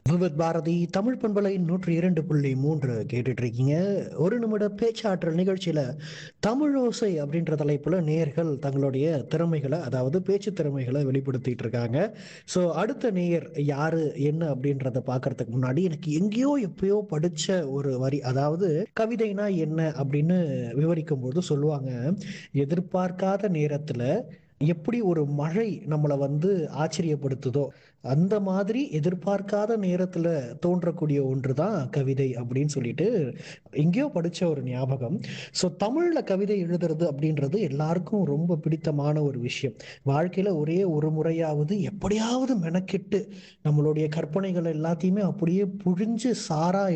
விவித் பாரதி தமிழ் பண்பலை நூற்றி இரண்டு புள்ளி மூன்று கேட்டுட்டு இருக்கீங்க ஒரு நிமிட பேச்சாற்றல் நிகழ்ச்சியில தமிழோசை அப்படின்ற தலைப்புல நேயர்கள் தங்களுடைய திறமைகளை அதாவது பேச்சு திறமைகளை வெளிப்படுத்திட்டு இருக்காங்க ஸோ அடுத்த நேயர் யாரு என்ன அப்படின்றத பார்க்கறதுக்கு முன்னாடி எனக்கு எங்கேயோ எப்பயோ படிச்ச ஒரு வரி அதாவது கவிதைனா என்ன அப்படின்னு விவரிக்கும் போது சொல்லுவாங்க எதிர்பார்க்காத நேரத்துல எப்படி ஒரு மழை நம்மளை வந்து ஆச்சரியப்படுத்துதோ அந்த மாதிரி எதிர்பார்க்காத நேரத்துல தோன்றக்கூடிய ஒன்று தான் கவிதை அப்படின்னு சொல்லிட்டு எங்கேயோ படிச்ச ஒரு ஞாபகம் ஸோ தமிழ்ல கவிதை எழுதுறது அப்படின்றது எல்லாருக்கும் ரொம்ப பிடித்தமான ஒரு விஷயம் வாழ்க்கையில ஒரே ஒரு முறையாவது எப்படியாவது மெனக்கெட்டு நம்மளுடைய கற்பனைகள் எல்லாத்தையுமே அப்படியே புழிஞ்சு சாரா